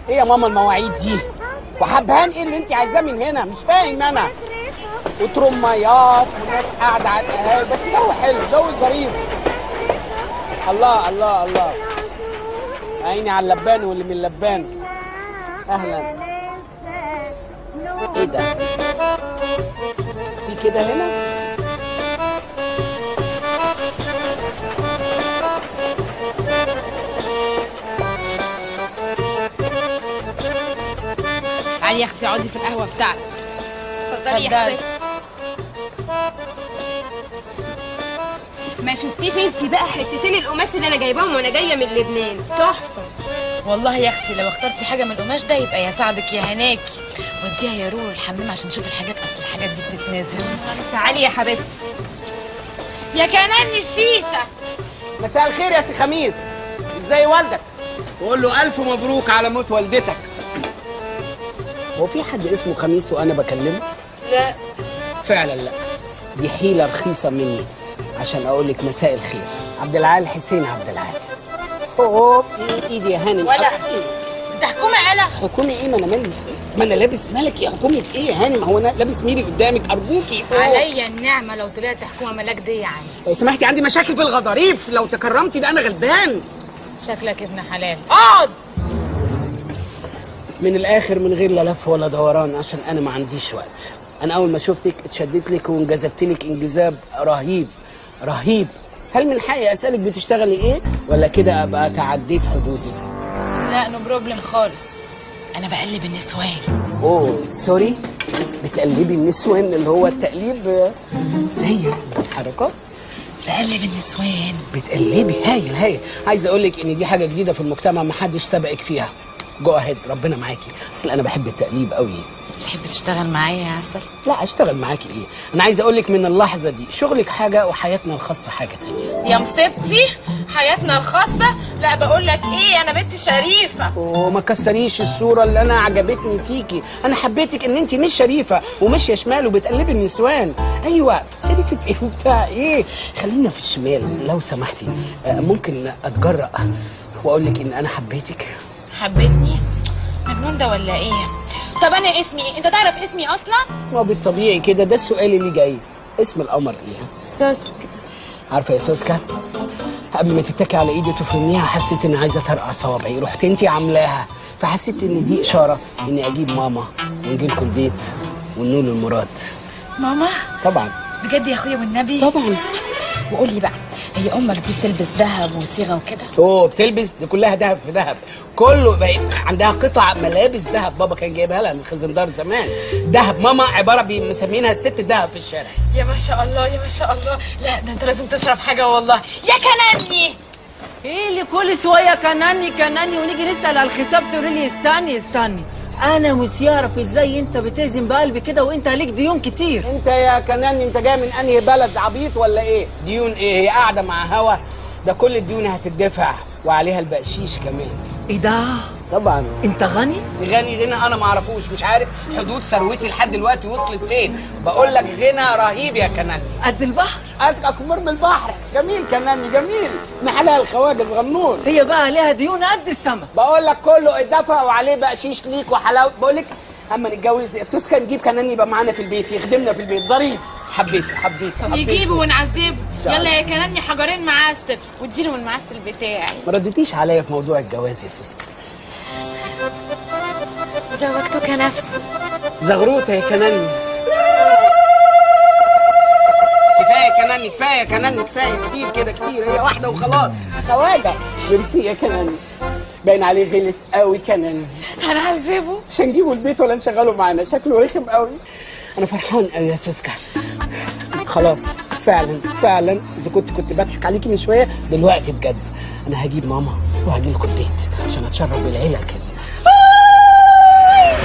ايه يا ماما المواعيد دي وحبهان ايه اللي انت عايزاه من هنا مش فاهم انا وترميات وناس قاعده على القهاوي بس جو حلو جو ظريف الله الله الله عيني على اللبان واللي من اللبان اهلا ايه ده في كده هنا تعالي يا اختي اقعدي في القهوه بتاعتي اتفضلي يا اتفضلي. حبيبتي ما شفتيش انت بقى حتتين القماش اللي انا جايباهم وانا جايه من لبنان تحفه والله يا اختي لو اخترتي حاجه من القماش ده يبقى يا سعدك يا هناكي وديها يا رورو الحمام عشان نشوف الحاجات اصل الحاجات دي بتتنازل تعالي يا حبيبتي يا كنان الشيشه مساء الخير يا سي خميس ازاي والدك وقول له الف مبروك على موت والدتك هو في حد اسمه خميس وانا بكلمه لا فعلا لا دي حيله رخيصه مني عشان اقول لك مساء الخير عبد العال حسين عبد العال اوه ايدي يا هانم ولا أه، انت حكومه قلق حكومي ايه ما انا مالي ما انا لابس ملكي حكومه ايه يا هانم هو انا لابس ميري قدامك ارجوكي أوه. عليا النعمه لو طلعت حكومه ملاك دي يعني لو سمحتي عندي مشاكل في الغضاريف لو تكرمتي ده انا غلبان شكلك ابن حلال اقعد من الاخر من غير لا لف ولا دوران عشان انا ما عنديش وقت انا اول ما شفتك اتشدت لك وانجذبت لك انجذاب رهيب رهيب هل من حقي اسالك بتشتغلي ايه ولا كده ابقى تعديت حدودي لا نو بروبلم خالص انا بقلب النسوان اوه سوري بتقلبي النسوان اللي هو التقليب آه، زي الحركات بقلب النسوان بتقلبي هايل هايل عايز اقول لك ان دي حاجه جديده في المجتمع ما حدش سبقك فيها جو اهيد ربنا معاكي اصل انا بحب التقليب قوي تحب تشتغل معايا يا عسل لا اشتغل معاكي ايه انا عايز اقول لك من اللحظه دي شغلك حاجه وحياتنا الخاصه حاجه تانية يا مصيبتي حياتنا الخاصه لا بقول لك ايه انا بنت شريفه وما كسريش الصوره اللي انا عجبتني فيكي انا حبيتك ان انت مش شريفه وماشيه شمال وبتقلبي النسوان ايوه شريفه ايه وبتاع ايه خلينا في الشمال لو سمحتي آه، ممكن اتجرأ واقول لك ان انا حبيتك حبيتني مجنون ده ولا ايه طب انا اسمي ايه انت تعرف اسمي اصلا ما بالطبيعي كده ده السؤال اللي جاي اسم القمر ايه سوسك عارفه يا سوسكا قبل ما تتكي على ايدي وتفرميها حسيت اني عايزه ترقع صوابعي رحت انت عاملاها فحسيت ان دي اشاره اني اجيب ماما ونجي لكم البيت ونقول المراد ماما طبعا بجد يا اخويا والنبي طبعا وقول لي بقى هي امك دي بتلبس ذهب وصيغه وكده اوه بتلبس دي كلها ذهب في ذهب كله بقت عندها قطع ملابس ذهب بابا كان جايبها لها من خزندار زمان ذهب ماما عباره بي- مسمينها الست ذهب في الشارع يا ما شاء الله يا ما شاء الله لا ده انت لازم تشرب حاجه والله يا كناني ايه اللي كل شويه كناني كناني ونيجي نسال على الحساب تقولي لي استني استني انا مش يعرف ازاي انت بتهزم بقلبي كده وانت عليك ديون كتير انت يا كناني انت جاي من انهي بلد عبيط ولا ايه ديون ايه هي قاعده مع هوا ده كل الديون هتدفع وعليها البقشيش كمان ايه ده طبعا انت غني غني غنى انا ما اعرفوش مش عارف حدود ثروتي لحد دلوقتي وصلت فين بقول لك غنى رهيب يا كناني قد البحر قد اكبر من البحر جميل كناني جميل ابن حلال خواجز غنون هي بقى عليها ديون قد السما بقول لك كله اتدفع وعليه بقشيش ليك وحلاوه بقول لك اما نتجوز السوسكا نجيب كناني يبقى معانا في البيت يخدمنا في البيت ظريف حبيته حبيته حبيته يجيبه ونعذبه شاء الله. يلا يا كناني حجرين معسل واديله من المعسل بتاعي ما ردتيش عليا في موضوع الجواز يا سوسكا زوجتك نفسي زغروطه يا كناني كفايه كناني كفايه كناني كفايه كتير كده كتير هي واحده وخلاص خواجه ميرسي يا كناني باين عليه غلس قوي كناني هنعذبه مش هنجيبه البيت ولا نشغله معانا شكله رخم قوي انا فرحان قوي يا سوسكا خلاص فعلا فعلا اذا كنت كنت بضحك عليكي من شويه دلوقتي بجد انا هجيب ماما وهجي لكم البيت عشان اتشرف بالعيله كده